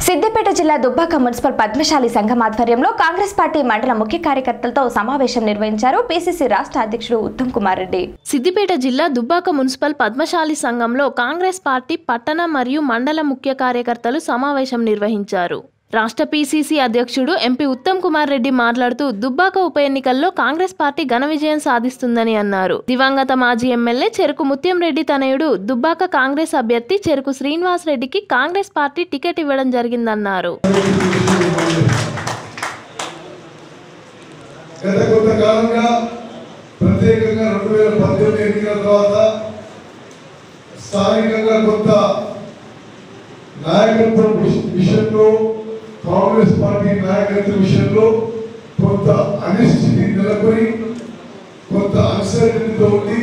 సిద్దిపేట జిల్లా దుబ్బాక మున్సిపల్ పద్మశాలి సంఘం ఆధ్వర్యంలో కాంగ్రెస్ పార్టీ మండల ముఖ్య కార్యకర్తలతో సమావేశం నిర్వహించారు పిసిసి రాష్ట్ర అధ్యక్షుడు ఉత్తమ్ కుమార్ రెడ్డి సిద్దిపేట జిల్లా దుబ్బాక మున్సిపల్ పద్మశాలి సంఘంలో కాంగ్రెస్ పార్టీ పట్టణ మరియు మండల ముఖ్య కార్యకర్తలు సమావేశం నిర్వహించారు రాష్ట్ర పీసీసీ అధ్యక్షుడు ఎంపీ ఉత్తమ్ కుమార్ రెడ్డి మాట్లాడుతూ దుబ్బాక ఉప ఎన్నికల్లో కాంగ్రెస్ పార్టీ ఘన విజయం సాధిస్తుందని అన్నారు దివంగత మాజీ ఎమ్మెల్యే చెరుకు ముత్యం రెడ్డి తనయుడు దుబ్బాక కాంగ్రెస్ అభ్యర్థి చెరుకు శ్రీనివాస్ రెడ్డికి కాంగ్రెస్ పార్టీ టికెట్ ఇవ్వడం జరిగిందన్నారు గత కొంతకాలంగా ప్రత్యేకంగా రెండు వేల పద్దెనిమిది ఎన్నికల తర్వాత స్థానికంగా కొంత నాయకత్వం విష- విషయంలో కాంగ్రెస్ పార్టీ నాయకత్వ విషయంలో కొంత అనిశ్చితి నెలకొని కొంత అన్సర్టనిటీతో ఉంది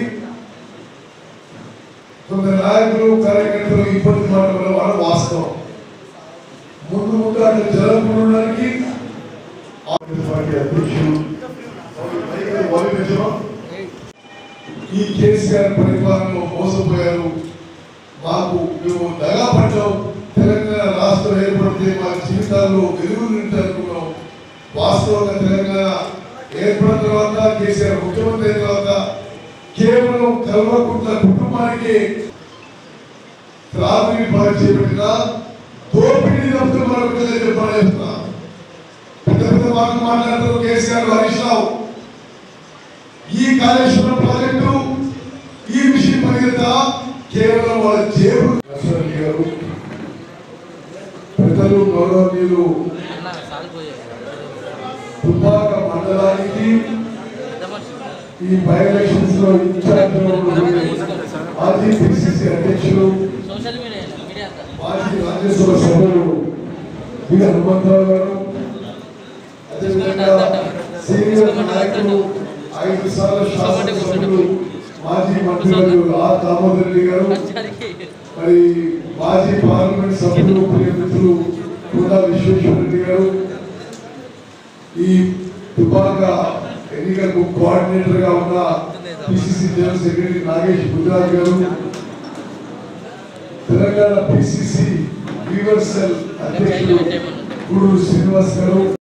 కొంత నాయకులు కార్యకర్తలు ఇబ్బంది పడడం వల్ల వాస్తవం ముందు ముందు అట్లా జరగకుండడానికి కాంగ్రెస్ పార్టీ అధ్యక్షులు వైవిధ్యం ఈ కేసీఆర్ పరిపాలనలో మోసపోయారు మాకు మేము దగాపడ్డాం తెలంగాణ రాష్ట్రం ఏర్పడితే మా జీవితాల్లో వెలుగు నింటారనుకున్నాం వాస్తవంగా తెలంగాణ ఏర్పడిన తర్వాత కేసీఆర్ ముఖ్యమంత్రి అయిన తర్వాత కేవలం కల్వకుంట్ల కుటుంబానికి త్రాగుని పాలు చేపట్టిన దోపిడీ తప్పితే మరొక చెప్పాలి చెప్తున్నా పెద్ద పెద్ద మాటలు మాట్లాడుతూ కేసీఆర్ హరీష్ రావు ఈ కాళేశ్వరం ప్రాజెక్టు ఈ విషయం పరిగెత్త కేవలం వాళ్ళ జేబు నరసింహ గారు పెద్దలు గౌరవనీయులు దుబ్బాక మండలానికి ఈ బై ఎలక్షన్స్ లో ఇన్ఛార్జ్ మాజీ పిసిసి అధ్యక్షులు సోషల్ మీడియా మీడియా అంతా మాజీ రాజ్యసభ సభ్యులు వి హనుమంతరావు గారు అదేవిధంగా సీనియర్ నాయకులు ఐదు సార్లు శాసనసభ్యులు మాజీ మంత్రులు ఆర్ దామోదర్ రెడ్డి గారు మరి మాజీ పార్లమెంట్ సభ్యులు ప్రియ మిత్రులు కూడా విశ్వేశ్వర రెడ్డి గారు ఈ దుబాక ఎన్నికలకు కోఆర్డినేటర్ గా ఉన్న PCC general secretary Nagesh Gujarat గారు తెలంగాణ పిసిసి యూనివర్సల్ అధ్యక్షుడు గూడూరు శ్రీనివాస్ గారు